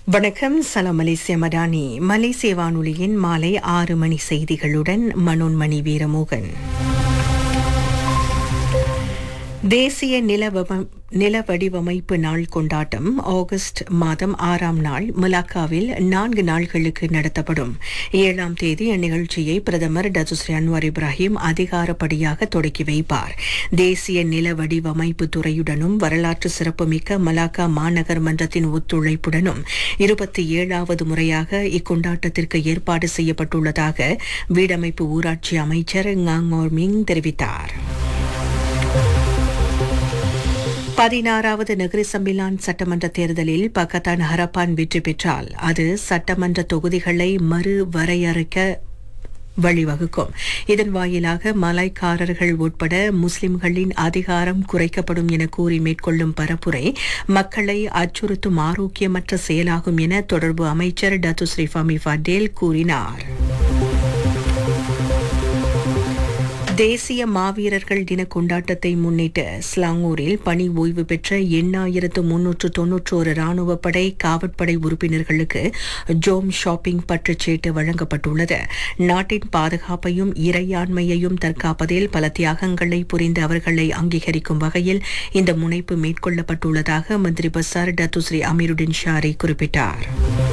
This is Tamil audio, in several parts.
வணக்கம் சலாம் மலேசிய மடானி மலேசிய வானொலியின் மாலை ஆறு மணி செய்திகளுடன் மனோன்மணி வீரமோகன் தேசிய நிலவம- நில வடிவமைப்பு நாள் கொண்டாட்டம் ஆகஸ்ட் மாதம் ஆறாம் நாள் மலாக்காவில் நான்கு நாள்களுக்கு நடத்தப்படும் ஏழாம் தேதி அந்நிகழ்ச்சியை பிரதமர் டத்துஸ்ரீ அன்வார் இப்ராஹிம் அதிகாரப்படியாக தொடக்கி வைப்பார் தேசிய நில வடிவமைப்பு துறையுடனும் வரலாற்று சிறப்புமிக்க மலாக்கா மாநகர் மன்றத்தின் ஒத்துழைப்புடனும் இருபத்தி ஏழாவது முறையாக இக்கொண்டாட்டத்திற்கு ஏற்பாடு செய்யப்பட்டுள்ளதாக வீடமைப்பு ஊராட்சி அமைச்சர் ngangor மிங் தெரிவித்தார் பதினாறாவது நகரி சம்பிலான் சட்டமன்ற தேர்தலில் பக்கத்தான் ஹரப்பான் வெற்றி பெற்றால் அது சட்டமன்ற தொகுதிகளை மறு வரையறுக்க வழிவகுக்கும் இதன் வாயிலாக மலாய்க்காரர்கள் உட்பட முஸ்லிம்களின் அதிகாரம் குறைக்கப்படும் என கூறி மேற்கொள்ளும் பரப்புரை மக்களை அச்சுறுத்தும் ஆரோக்கியமற்ற செயலாகும் என தொடர்பு அமைச்சர் டத்துஸ்ரீ ஃபமி ஃபடேல் கூறினார் தேசிய மாவீரர்கள் தின கொண்டாட்டத்தை முன்னிட்டு ஸ்லாங்கூரில் பணி ஓய்வு பெற்ற எண்ணாயிரத்து முன்னூற்று தொன்னூற்றோரு ராணுவ படை காவற்படை உறுப்பினர்களுக்கு ஜோம் ஷாப்பிங் பற்றுச்சீட்டு வழங்கப்பட்டுள்ளது நாட்டின் பாதுகாப்பையும் இறையாண்மையையும் தற்காப்பதில் பல தியாகங்களை புரிந்த அவர்களை அங்கீகரிக்கும் வகையில் இந்த முனைப்பு மேற்கொள்ளப்பட்டுள்ளதாக மந்திரி பசார் டத்துஸ்ரீ அமீருடின் ஷாரி குறிப்பிட்டார்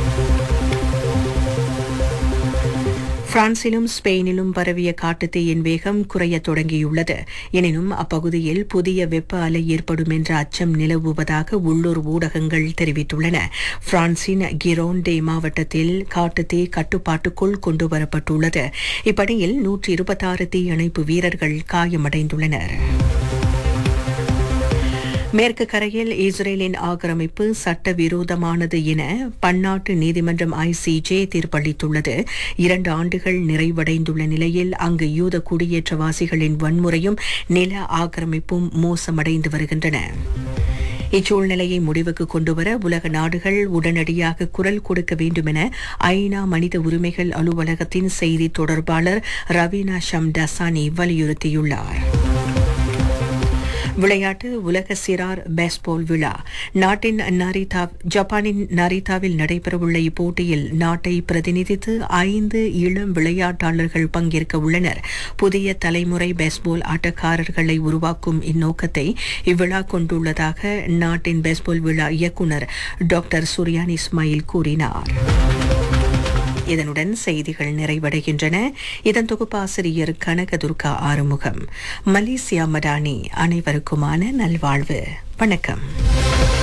பிரான்சிலும் ஸ்பெயினிலும் பரவிய காட்டுத்தீயின் வேகம் குறையத் தொடங்கியுள்ளது எனினும் அப்பகுதியில் புதிய வெப்ப அலை ஏற்படும் என்ற அச்சம் நிலவுவதாக உள்ளூர் ஊடகங்கள் தெரிவித்துள்ளன பிரான்சின் கிரோண்டே மாவட்டத்தில் காட்டுத்தீ கட்டுப்பாட்டுக்குள் கொண்டுவரப்பட்டுள்ளது இப்பணியில் நூற்றி இருபத்தாறு தீயணைப்பு வீரர்கள் காயமடைந்துள்ளனர் மேற்கு கரையில் இஸ்ரேலின் ஆக்கிரமிப்பு சட்டவிரோதமானது என பன்னாட்டு நீதிமன்றம் ஐசிஜே தீர்ப்பளித்துள்ளது இரண்டு ஆண்டுகள் நிறைவடைந்துள்ள நிலையில் அங்கு யூத குடியேற்றவாசிகளின் வன்முறையும் நில ஆக்கிரமிப்பும் மோசமடைந்து வருகின்றன இச்சூழ்நிலையை முடிவுக்கு கொண்டுவர உலக நாடுகள் உடனடியாக குரல் கொடுக்க வேண்டுமென ஐநா மனித உரிமைகள் அலுவலகத்தின் செய்தி தொடர்பாளர் ரவீனா ஷம்டசானி வலியுறுத்தியுள்ளார் விளையாட்டு உலக சிறார் பேஸ்பால் விழா நாட்டின் நரிதா ஜப்பானின் நரிதாவில் நடைபெறவுள்ள இப்போட்டியில் நாட்டை பிரதிநிதித்து ஐந்து இளம் விளையாட்டாளர்கள் பங்கேற்க உள்ளனர் புதிய தலைமுறை பேஸ்பால் ஆட்டக்காரர்களை உருவாக்கும் இந்நோக்கத்தை இவ்விழா கொண்டுள்ளதாக நாட்டின் பேஸ்பால் விழா இயக்குனர் டாக்டர் சுரியான் இஸ்மாயில் கூறினார் இதனுடன் செய்திகள் நிறைவடைகின்றன இதன் தொகுப்பாசிரியர் கனகதுர்கா ஆறுமுகம் மலேசியா மடானி அனைவருக்குமான நல்வாழ்வு வணக்கம்